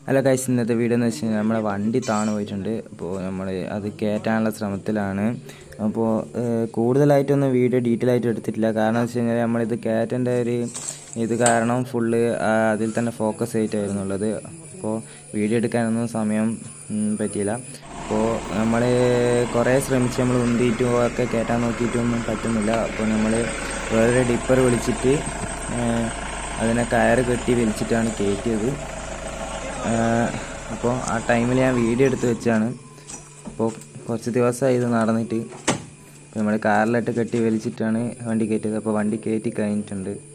അല്ല കഴിച്ച് ഇന്നത്തെ വീഡിയോ എന്ന് വെച്ച് കഴിഞ്ഞാൽ നമ്മളെ വണ്ടി താണു പോയിട്ടുണ്ട് അപ്പോൾ നമ്മൾ അത് കയറ്റാനുള്ള ശ്രമത്തിലാണ് അപ്പോൾ കൂടുതലായിട്ടൊന്നും വീഡിയോ ഡീറ്റെയിൽ ആയിട്ട് എടുത്തിട്ടില്ല കാരണം എന്ന് വെച്ച് കഴിഞ്ഞാൽ നമ്മളിത് കയറ്റേണ്ട ഒരു ഇത് കാരണം ഫുള്ള് അതിൽ തന്നെ ഫോക്കസ് ആയിട്ടായിരുന്നുള്ളത് അപ്പോൾ വീഡിയോ എടുക്കാനൊന്നും സമയം ഉം, പറ്റിയില്ല അപ്പോൾ നമ്മൾ കുറേ ശ്രമിച്ച് നമ്മൾ ഉന്തിയിട്ടും ഒക്കെ കയറ്റാൻ നോക്കിയിട്ടൊന്നും പറ്റുന്നില്ല അപ്പോൾ നമ്മൾ വേറൊരു ഡിപ്പർ വിളിച്ചിട്ട് ഏഹ്, അതിനെ കയറ് കെട്ടി വലിച്ചിട്ടാണ് കയറ്റിയത് അപ്പോൾ ആ ടൈമിൽ ഞാൻ വീഡിയോ എടുത്ത് വെച്ചാണ് അപ്പോൾ കുറച്ച് ദിവസമായി ഇത് നടന്നിട്ട് നമ്മൾ കാറിലിട്ട് കെട്ടി വലിച്ചിട്ടാണ് വണ്ടി കയറ്റിയത് അപ്പോൾ വണ്ടി കയറ്റി കഴിഞ്ഞിട്ടുണ്ട്